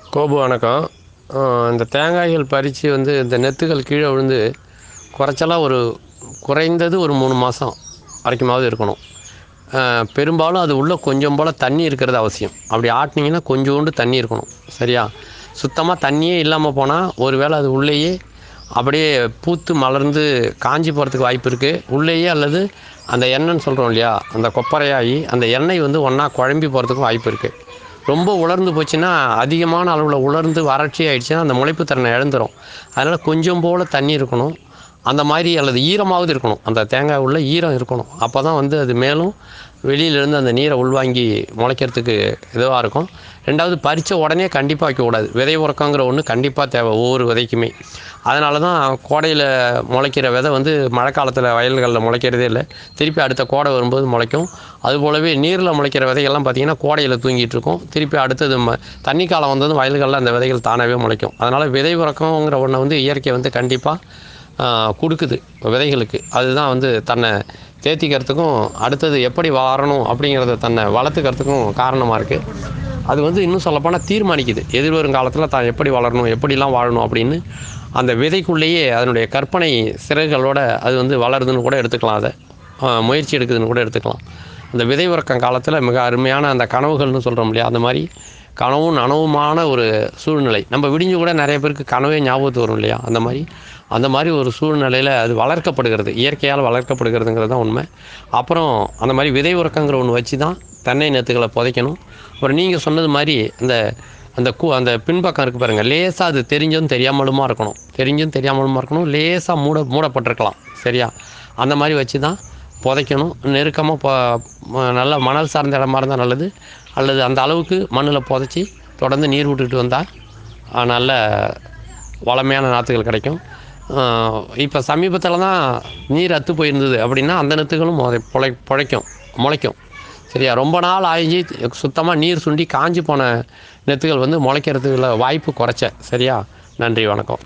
கோபு வணக்கம் அஹ் இந்த தேங்காய்கள் பறித்து வந்து இந்த நெத்துகள் கீழே விழுந்து குறைச்சலாக ஒரு குறைந்தது ஒரு மூணு மாதம் வரைக்குமாவது இருக்கணும் அஹ் பெரும்பாலும் அது உள்ளே கொஞ்சம் போல் தண்ணி இருக்கிறது அவசியம் அப்படி ஆட்டினீங்கன்னா கொஞ்சோண்டு தண்ணி இருக்கணும் சரியா சுத்தமாக தண்ணியே இல்லாமல் போனால் ஒருவேளை அது உள்ளேயே அப்படியே பூத்து மலர்ந்து காஞ்சி போகிறதுக்கு வாய்ப்பு இருக்குது உள்ளேயே அல்லது அந்த எண்ணெய்ன்னு சொல்கிறோம் இல்லையா அந்த கொப்பரையாகி அந்த எண்ணெய் வந்து ஒன்றா குழம்பி போகிறதுக்கும் வாய்ப்பு இருக்குது ரொம்ப உலர்ந்து போச்சுன்னா அதிகமான அளவில் உலர்ந்து வறட்சி ஆயிடுச்சுன்னா அந்த முளைப்பு திறனை இழந்துரும் அதனால் கொஞ்சம் போல் தண்ணி இருக்கணும் அந்த மாதிரி அல்லது ஈரமாவது இருக்கணும் அந்த தேங்காய் உள்ள ஈரம் இருக்கணும் அப்போ தான் வந்து அது மேலும் வெளியிலேருந்து அந்த நீரை உள்வாங்கி முளைக்கிறதுக்கு இதுவாக இருக்கும் ரெண்டாவது பறித்த உடனே கண்டிப்பாக வைக்கக்கூடாது விதை உறக்கங்கிற ஒன்று கண்டிப்பாக தேவை ஒவ்வொரு விதைக்குமே அதனால தான் கோடையில் முளைக்கிற விதை வந்து மழை காலத்தில் வயல்களில் முளைக்கிறதே இல்லை திருப்பி அடுத்த கோடை வரும்போது முளைக்கும் அதுபோலவே நீரில் முளைக்கிற விதைகள்லாம் பார்த்திங்கன்னா கோடையில் தூங்கிட்டு இருக்கும் திருப்பி அடுத்தது ம தண்ணி காலம் வந்ததும் வயல்களில் அந்த விதைகள் தானாகவே முளைக்கும் அதனால் விதை உறக்கங்கிற ஒன்றை வந்து இயற்கை வந்து கண்டிப்பாக கொடுக்குது விதைகளுக்கு அதுதான் வந்து தன்னை தேத்திக்கிறதுக்கும் அடுத்தது எப்படி வளரணும் அப்படிங்கிறத தன்னை வளர்த்துக்கிறதுக்கும் காரணமாக இருக்குது அது வந்து இன்னும் சொல்லப்போனால் தீர்மானிக்குது எதிர்வரும் காலத்தில் தான் எப்படி வளரணும் எப்படிலாம் வாழணும் அப்படின்னு அந்த விதைக்குள்ளேயே அதனுடைய கற்பனை சிறகுகளோட அது வந்து வளருதுன்னு கூட எடுத்துக்கலாம் அதை ஆஹ் முயற்சி எடுக்குதுன்னு கூட எடுத்துக்கலாம் அந்த விதை உறக்கம் காலத்தில் மிக அருமையான அந்த கனவுகள்னு சொல்கிறோம் இல்லையா அந்த மாதிரி கனவும் நனவுமான ஒரு சூழ்நிலை நம்ம விடிஞ்சு கூட நிறைய பேருக்கு கனவே ஞாபகத்துக்கு வரும் இல்லையா அந்த மாதிரி அந்த மாதிரி ஒரு சூழ்நிலையில் அது வளர்க்கப்படுகிறது இயற்கையால் வளர்க்கப்படுகிறதுங்கிறது தான் உண்மை அப்புறம் அந்த மாதிரி விதை உறக்கங்கிற ஒன்று வச்சு தான் தென்னை நெத்துகளை புதைக்கணும் அப்புறம் நீங்கள் சொன்னது மாதிரி அந்த அந்த கூ அந்த பின்பக்கம் இருக்குது பாருங்கள் லேசாக அது தெரிஞ்சும் தெரியாமலுமா இருக்கணும் தெரிஞ்சும் தெரியாமலுமா இருக்கணும் லேசாக மூட மூடப்பட்டிருக்கலாம் சரியா அந்த மாதிரி வச்சு தான் புதைக்கணும் நெருக்கமாக பொ ம- நல்ல மணல் சார்ந்த இடமா இருந்தால் நல்லது அல்லது அந்த அளவுக்கு மண்ணில் புதைச்சி தொடர்ந்து நீர் விட்டுட்டு வந்தால் நல்ல வளமையான நாற்றுகள் கிடைக்கும் இப்போ சமீபத்தில் தான் நீர் அத்து போயிருந்தது அப்படின்னா அந்த நெத்துகளும் முளை பொழை பொழைக்கும் முளைக்கும் சரியா ரொம்ப நாள் ஆகி சுத்தமாக நீர் சுண்டி காஞ்சி போன நெத்துகள் வந்து முளைக்கிறதுக்குள்ள வாய்ப்பு குறைச்ச சரியா நன்றி வணக்கம்